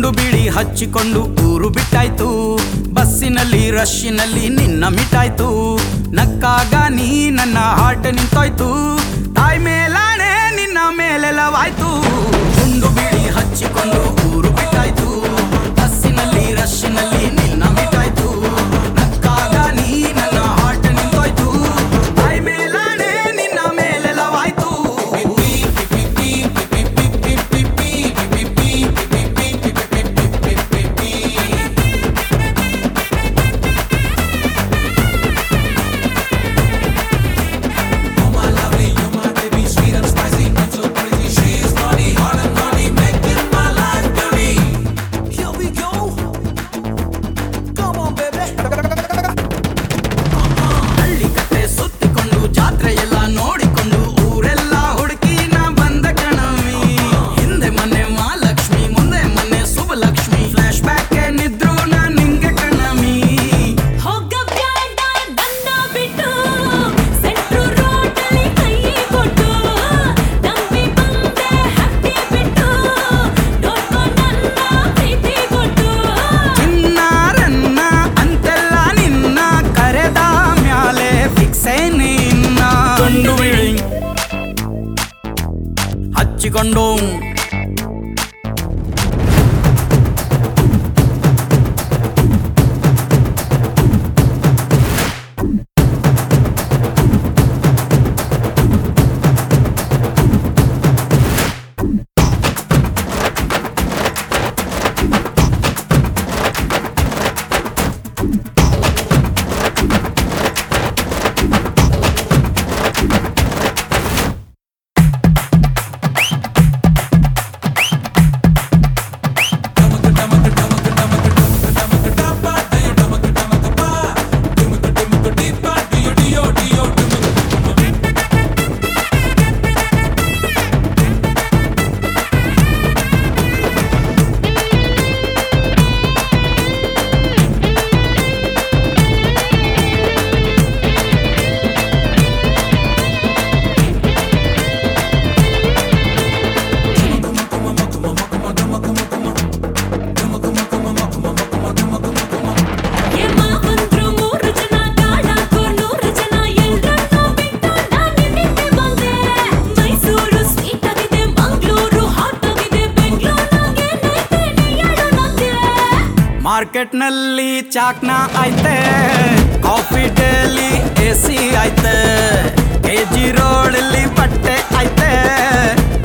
ಗುಂಡು ಬಿಳಿ ಹಚ್ಚಿಕೊಂಡು ಊರು ಬಿಟ್ಟಾಯ್ತು ಬಸ್ಸಿನಲ್ಲಿ ರಶ್ಶಿನಲ್ಲಿ ನಿನ್ನ ಮಿಟಾಯ್ತು ನಕ್ಕಾಗ ನೀ ನನ್ನ ಹಾರ್ಟ್ ನಿಂತೋಯ್ತು ತಾಯಿ ಮೇಲಾಣೆ ನಿನ್ನ ಮೇಲೆಲ್ಲವಾಯ್ತು ಗುಂಡು ಬಿಳಿ ಹಚ್ಚಿಕೊಂಡು ಊರು ಬಿಟ್ಟಾಯ್ತು ಬಸ್ಸಿನಲ್ಲಿ ರಶ್ಶಿನಲ್ಲಿ ನಿನ್ನ ಮಿಟಾಯ್ತು ನಕ್ಕಾಗ ನೀ ನನ್ನ ಹಾರ್ಟ್ ನಿಂತೋಯ್ತು ತಾಯಿ ಮೇಲಾಣೆ ನಿನ್ನ ಮೇಲೆಲ್ಲವಾಯ್ತು Here we go. Come on, baby. ಹಳ್ಳಿ ಕಟ್ಟೆ ಸುತ್ತಿಕೊಂಡು ಜಾತ್ರೆ ಎಲ್ಲ ನೋಡಿಕೊಂಡು ಊರೆಲ್ಲ ಹುಡುಕಿ ನಾ ಬಂದ ಕಣವಿ ಹಿಂದೆ ಮನೆ ಮಹಾಲಕ್ಷ್ಮಿ ಮುಂದೆ ಮನೆ ಸುಬಲಕ್ಷ್ಮಿ ಫ್ಲಾಶ್ ಬ್ಯಾಕ್ ಏನಿದ್ರು ನಾ ನಿಂಗೆ ಕಣವಿ ಹೋಗಬ್ಯಾಡ ನನ್ನ ಬಿಟ್ಟು ಸೆಂಟ್ರು ರೋಡಲ್ಲಿ ಕೈ ಕೊಟ್ಟು ನಂಬಿ ಬಂದೆ ಹತ್ತಿ ಬಿಟ್ಟು ನೋಡ್ಕೊ ನನ್ನ ಪ್ರೀತಿ ಕೊಟ್ಟು ಚಿನ್ನಾರನ್ನ ಅಂತೆಲ್ಲ ನಿನ್ನ ಕರೆದ ಮ್ಯಾಲೆ ಫಿಕ್ಸೇ ನಿನ್ನ ಕಂಡು ಬಿಳಿ ಹಚ್ಚಿಕೊಂಡು ಯಮ ಬಂದ್ರು ಮೂರು ಜನ ಗಾಳಾಕೋ ನೂರು ಜನ ಎಲ್ರನ್ನೂ ಬಿಟ್ಟು ನಾನು ನಿನ್ನೆ ಬಂದೆ ಮೈಸೂರು ಸ್ವೀಟ್ ಆಗಿದೆ ಮಂಗಳೂರು ಹಾಟ್ ಆಗಿದೆ ಬೆಂಗಳೂರಾಗೆ ನೈತೆ ನೀಯಾಳು ನಂಗೆ ಮಾರ್ಕೆಟ್ನಲ್ಲಿ ಚಾಕ್ನ ಐತೆ ಕಾಫಿ ಡೇಲಿ ಎ ಸಿ ಐತೆ ಕೆ ಜಿ ರೋಡಲ್ಲಿ ಬಟ್ಟೆ ಐತೆ